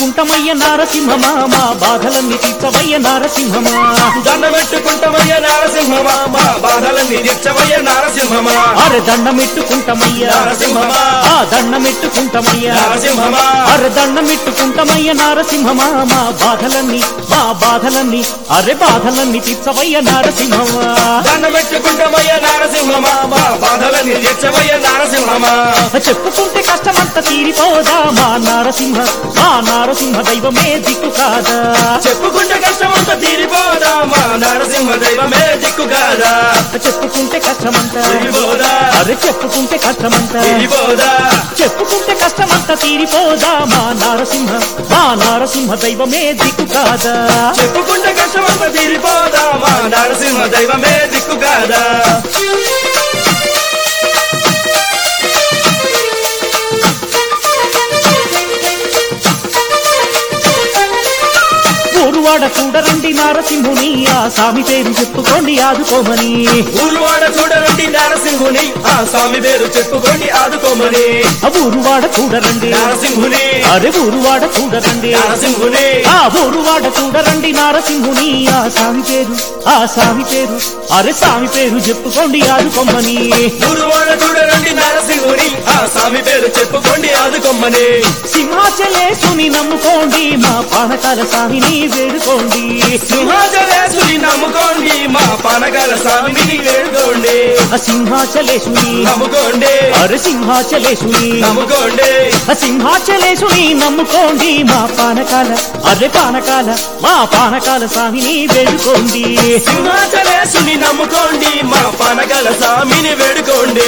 పెట్టుకుంటామయ్య నారసింహమా మా బాధలన్నీ తీర్చవయ్య నారసింహమా దండ పెట్టుకుంటామయ్య నారసింహమా మా బాధలన్నీ తీర్చవయ్య నారసింహమా అరే దండమెట్టుకుంటామయ్య నారసింహమా ఆ దండమెట్టుకుంటామయ్య నారసింహమా అరే దండమెట్టుకుంటామయ్య నారసింహమా మా బాధలన్నీ మా బాధలన్నీ అరే బాధలన్నీ తీర్చవయ్య నారసింహమా దండ పెట్టుకుంటామయ్య నారసింహమా మా బాధలన్నీ తీర్చవయ్య నారసింహమా చెప్పుకుంటే కష్టమంతా తీరిపోదా మా నారసింహ మా నారసింహ దైవమే దిక్కు కాదా చెప్పుకుంటే కష్టమంతా తీరిపోదా మా నారసింహ దైవమే దిక్కు కాదా చెప్పుకుంటే కష్టమంతా తీరిపోదా అరే చెప్పుకుంటే కష్టమంతా తీరిపోదా చెప్పుకుంటే కష్టమంతా తీరిపోదా మా నారసింహ మా నారసింహ దైవమే దిక్కు కాదా చెప్పుకుంటే కష్టమంతా తీరిపోదా మా నారసింహ దైవమే దిక్కు కాదా ఊరువాడ చూడరండి నారసింహుని ఆ స్వామి పేరు చెప్పుకోండి ఆదుకోమని ఊరువాడ చూడరండి నారసింహుని ఆ స్వామి పేరు చెప్పుకోండి ఆదుకోమని ఆ ఊరువాడ చూడరండి నారసింహుని అరే ఊరువాడ చూడరండి నారసింహుని ఆ ఊరువాడ చూడరండి నారసింహుని ఆ స్వామి పేరు ఆ స్వామి పేరు అరే స్వామి పేరు చెప్పుకోండి ఆదుకోమని ఊరువాడ చూడరండి నారసింహుని ఆ స్వామి పేరు చెప్పుకోండి ఆదుకోమని సింహాచలేసుని నమ్ముకోండి మా పానకాల స్వామిని వేడుకోండి సింహాచలేశ్వరి నమ్ముకోండి మా పానకాల స్వామిని వేడుకోండి ఆ సింహాచలేసుని నమ్ముకోండి అరే సింహాచలేసుని నమ్ముకోండి ఆ సింహాచలేసుని నమ్ముకోండి మా పానకాల అరే పానకాల మా పానకాల స్వామిని వేడుకోండి సింహాచలేశ్వరి నమ్ముకోండి మా పానకాల స్వామిని వేడుకోండి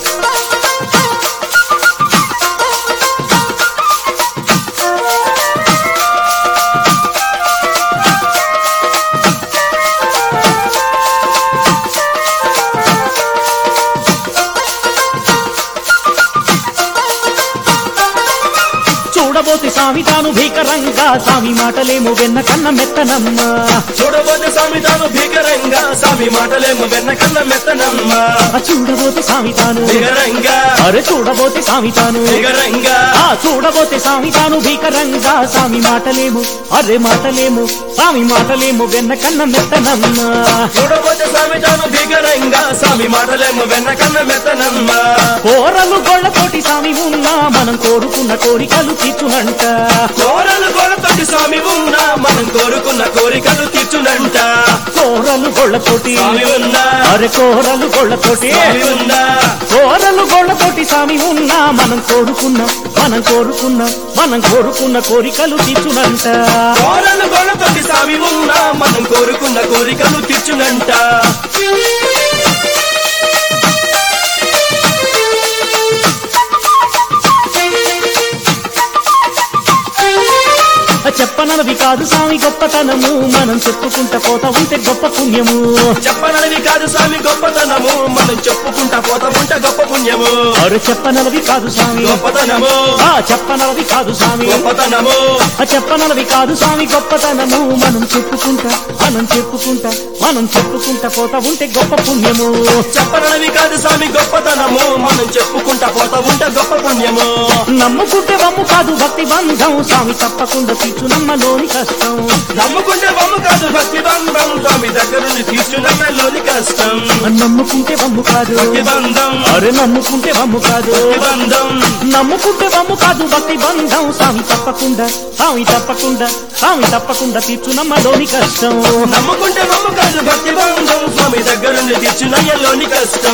చూడబోతే స్వామి తాను భీకరంగా స్వామి మాటలేమో వెన్న కన్న మెత్తనమ్మా చూడబోతే స్వామి తాను భీకరంగా స్వామి మాటలేమో వెన్న కన్న మెత్తనమ్మ ఆ చూడబోతే స్వామి తాను భీకరంగా అరే చూడబోతే స్వామి తాను భీకరంగా ఆ చూడబోతే స్వామి తాను భీకరంగా స్వామి మాటలేము అరే మాటలేము స్వామి మాటలేము వెన్న కన్న మెత్తనమ్మా చూడబోతే స్వామి తాను భీకరంగా స్వామి మాటలేమో వెన్న కన్న మెత్తనమ్మ కోరలు గొళ్ళతోటి స్వామి ఉన్నా మనం కోరుకున్న కోరికలు తీర్చునంట కోరలు కొలతోటి స్వామి ఉన్నా మనం కోరుకున్న కోరికలు తీర్చునంట కోరలు గొళ్ళతోటి స్వామి ఉన్నా అరే కోరలు గొళ్ళతోటి స్వామి ఉన్నా కోరలు గొళ్ళతోటి స్వామి ఉన్నా మనం కోరుకున్న మనం కోరుకున్న మనం కోరుకున్న కోరికలు తీర్చునంట కోరలు కొలతోటి స్వామి ఉన్నా మనం కోరుకున్న కోరికలు తీర్చునంట చెప్పనవి కాదు స్వామి గొప్పతనము మనం చెప్పుకుంటా పోతా ఉంటే గొప్ప పుణ్యము చెప్పనవి కాదు స్వామి గొప్పతనము మనం చెప్పుకుంటా పోతాముంట గొప్ప పుణ్యము అరే చెప్పనవి కాదు స్వామి గొప్పతనము ఆ చెప్పనవి కాదు స్వామి గొప్పతనము ఆ చెప్పనవి కాదు స్వామి గొప్పతనము మనం చెప్పుకుంటా మనం చెప్పుకుంటా మనం చెప్పుకుంటా పోతా ఉంటే గొప్ప పుణ్యము చెప్పనవి కాదు స్వామి గొప్పతనము మనం చెప్పుకుంటా పోతాముంట గొప్ప పుణ్యము నమ్ముకుంటే వమ్ము కాదు భక్తి బంధం స్వామి తప్పకుండా తీర్చు నమ్మలోని కష్టం నమ్ముకుంటే వమ్ము కాదు భక్తి బంధం స్వామి దగ్గర నుండి తీసుకున్నలోని కష్టం నమ్ముకుంటే వమ్ము కాదు భక్తి బంధం అరే నమ్ముకుంటే వమ్ము కాదు భక్తి బంధం నమ్ముకుంటే వమ్ము కాదు భక్తి బంధం స్వామి తప్పకుండా స్వామి తప్పకుండా స్వామి తప్పకుండా తీర్చు నమ్మలోని కష్టం నమ్ముకుంటే వమ్ము కాదు భక్తి బంధం స్వామి దగ్గర నుండి తీసుకున్నలోని కష్టం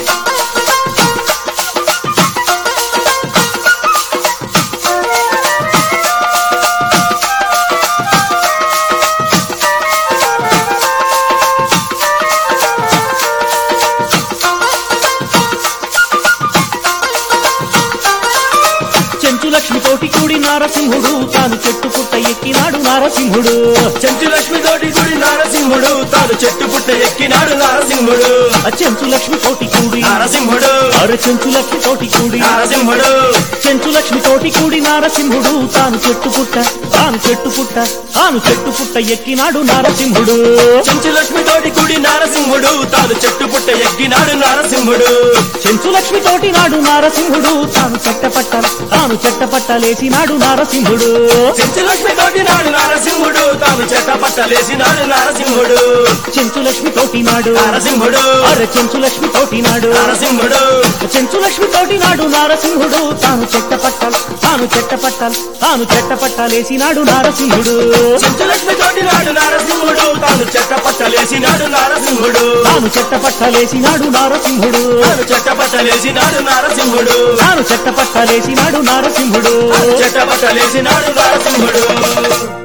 చెంచు లక్ష్మి తోటి కూడి నారసింహుడు తాను చెట్టు పుట్ట ఎక్కినాడు నారసింహుడు చెంచు లక్ష్మి తోటి గుడి నారసింహుడు తాను చెట్టు పుట్ట ఎక్కినాడు నారసింహుడు ఆ చెంచు లక్ష్మి తోటి కూడి నారసింహుడు అరే చెంచు లక్ష్మి తోటి కూడి నారసింహుడు చెంచు లక్ష్మి తోటి కూడి నారసింహుడు తాను చెట్టు పుట్ట తాను చెట్టు పుట్ట తాను చెట్టు పుట్ట ఎక్కినాడు నారసింహుడు చెంచు లక్ష్మి తోటి గుడి నారసింహుడు తాను చెట్టు పుట్ట ఎక్కినాడు నారసింహుడు చెంచు లక్ష్మి తోటి నాడు నారసింహుడు తాను చెట్టపట్టాలి తాను చెట్టపట్టాలేసినాడు నారసింహుడు చెంచులక్ష్మి తోటి నాడు నారసింహుడు తాను చెట్ట పట్టలేసినాడు నారసింహుడు చెంచు లక్ష్మి తోటి నాడు నారసింహుడు అరే చెంచు లక్ష్మి తోటి నాడు నారసింహుడు చెంచు లక్ష్మి తోటి నాడు నారసింహుడు తాను చెట్టపట్టాలి తాను చెట్టపట్టాలి తాను చెట్టపట్టాలేసినాడు నారసింహుడు చెంచులక్ష్మి తోటి నాడు నారసింహుడు తాను చెట్ట పట్టలేసినాడు నారసింహుడు తాను చెట్టపట్టాలేసినాడు నారసింహుడు తాను చెట్ట పట్టలేసినాడు నారసింహుడు తాను చెట్టపట్టాలేసినాడు నారసింహుడు చెట్ట పట్టలేసినాడు నారసింహుడు